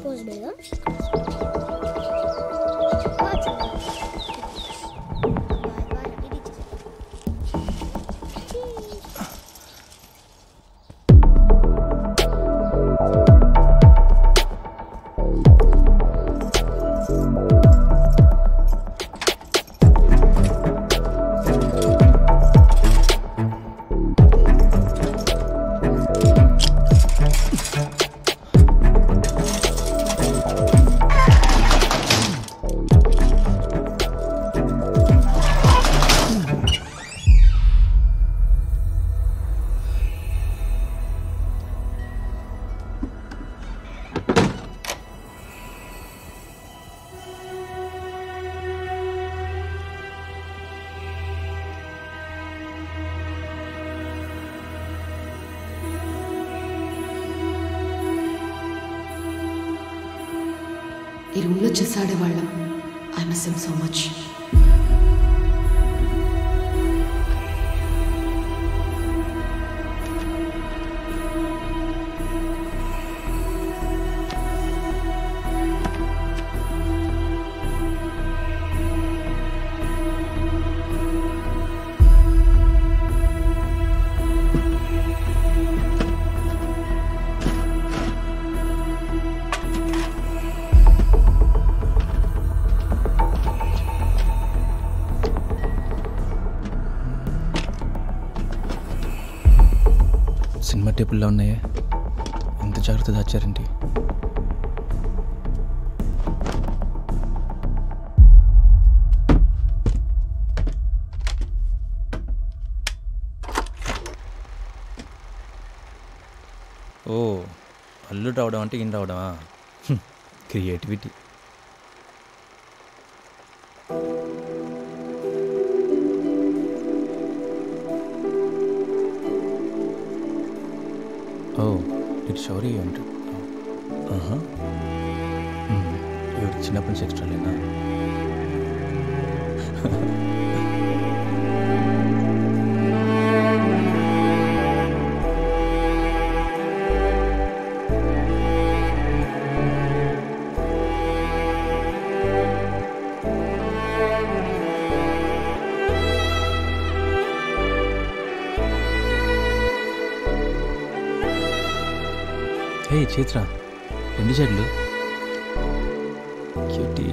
డిస్పోజబుల్గా ఈ రూమ్లో చెస్ ఆడేవాళ్ళం I miss him so much cinema టేబుల్లో ఉన్నాయే ఎంత జాగ్రత్త దాచారేంటి ఓ అల్లుడు రావడం అంటే ఈయన రావడమా క్రియేటివిటీ ఓ ఇటు షౌరీ అంట ఆహా ఇవి చిన్నప్పటి నుంచి ఎక్స్ట్రా లేనా హే చైత్ర రెండు చెట్లు క్యూటీ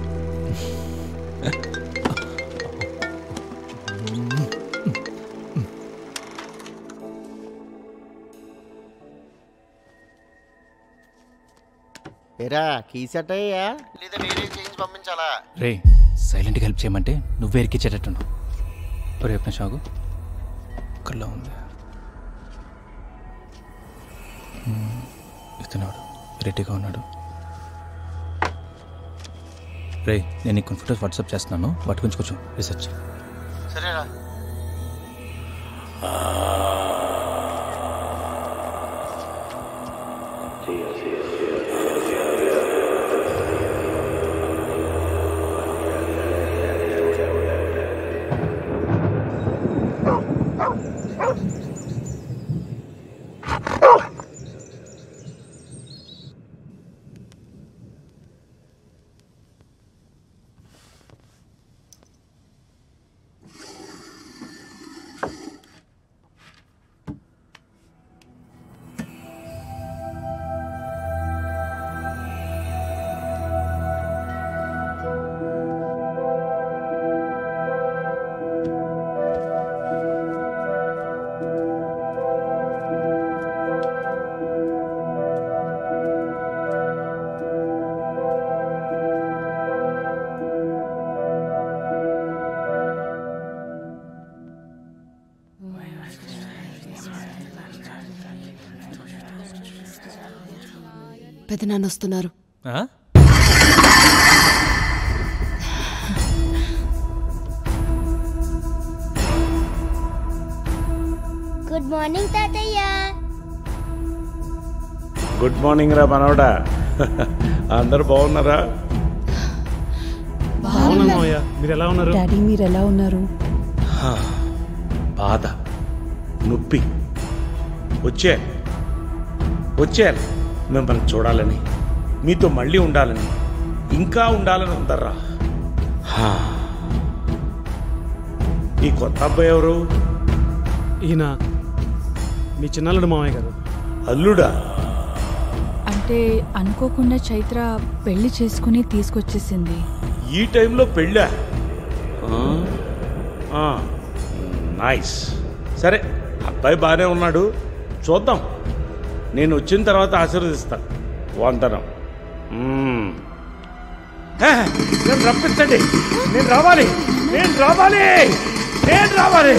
ఏరా కీసెట్ అయ్యా లేదా వేరే చేంజ్ పంపించాలా రే సైలెంట్గా హెల్ప్ చేయమంటే నువ్వు వేరికిచ్చేటట్టున్నావు రేపు నా షాగు కల్లా ఉంది మ్మ్. ఇతనాడు రెడీగా ఉన్నాడు రే నేను నీకు కొన్ని ఫొటోస్ వాట్సాప్ చేస్తున్నాను వాటి గురించి కొంచెం రీసెర్చ్ చేయి. సరేరా పెదనాన్న వస్తున్నారు ఆ? గుడ్ మార్నింగ్ తాతయ్య గుడ్ మార్నింగ్ రా మనవడా అందరు బాగున్నారా మీరు ఎలా ఉన్నారు డాడీ మీరు ఎలా ఉన్నారు హా, బాధ నొప్పి వచ్చే వచ్చారు మిమ్మల్ని చూడాలని మీతో మళ్ళీ ఉండాలని ఇంకా ఉండాలని ఉందర్రా హా. ఈ కొత్త అబ్బాయి ఎవరు ఈయన మీ చిన్నల్లుడు మామయ్య గారు అల్లుడా అంటే అనుకోకుండా చైత్ర పెళ్లి చేసుకుని తీసుకొచ్చేసింది ఈ టైంలో పెళ్ళా ఆ? ఆ, నైస్ సరే అబ్బాయి బాగానే ఉన్నాడు చూద్దాం నేను వచ్చిన తర్వాత ఆశీర్వదిస్తా వంతనం మ్మ్. హే, నన్ను రప్పించండి నేను రావాలి నేను రావాలి నేను రావాలి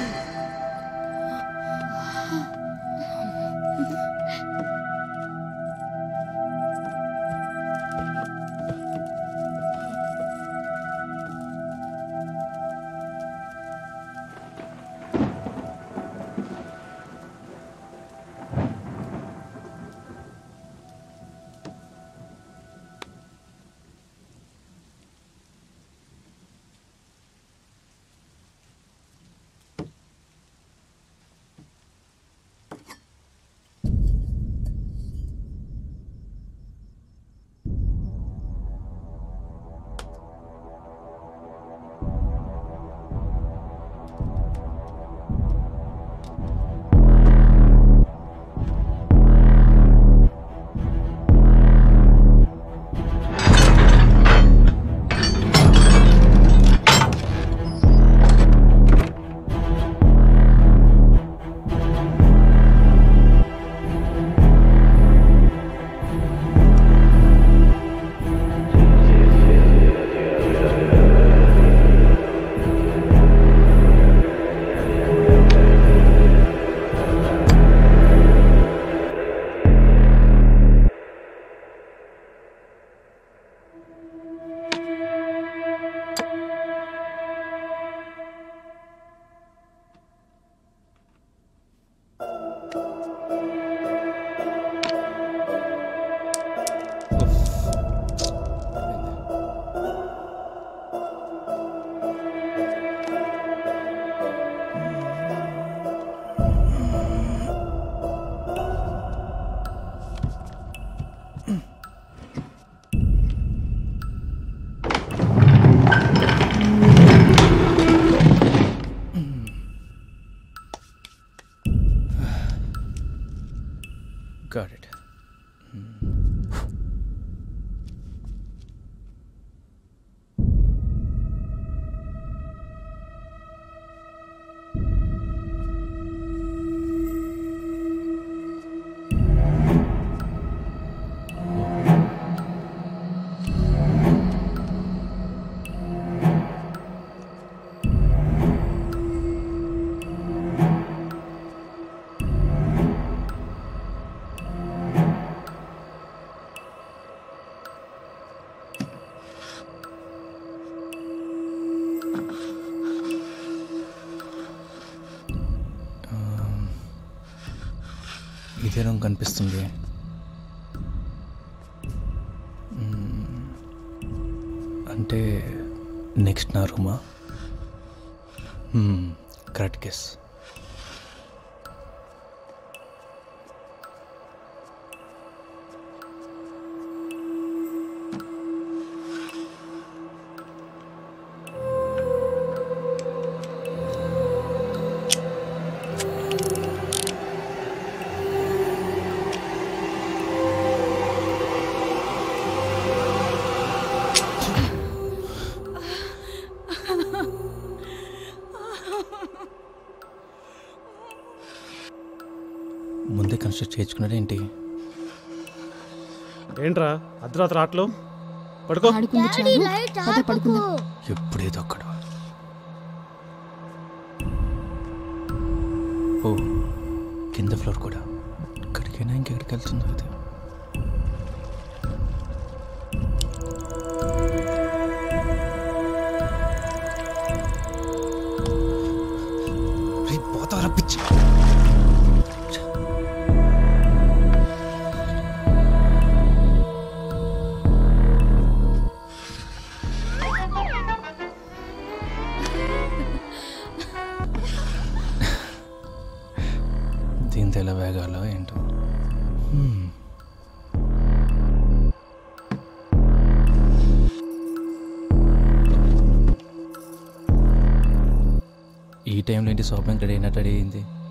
Got it. ఇదే రంగు కనిపిస్తుంది మ్మ్. అంటే నెక్స్ట్ నా రూమా కరెక్ట్ గెస్ ముందే కన్స్ట్రక్ట్ చేయించుకున్నాడు ఏంటి ఏంట్రా అర్ధరాత్రి ఆటలో పడుకో ఆడుకుంది డాడీ చాలు లైట్ పద పడుకుందాం ఆపకు ఎప్పుడేదో అక్కడ ఓ కింద ఫ్లోర్ కూడా ఇక్కడికైనా ఇంకెక్కడికి వెళ్తుందో ఇది రేయ్, పోతావరా పిచ్చి దీంతో ఎలా వేగాలో ఏంటో హ్మ్. టైంలో ఏంటి షాపింగ్ రెడీ అయినట్టు రెడీ అయింది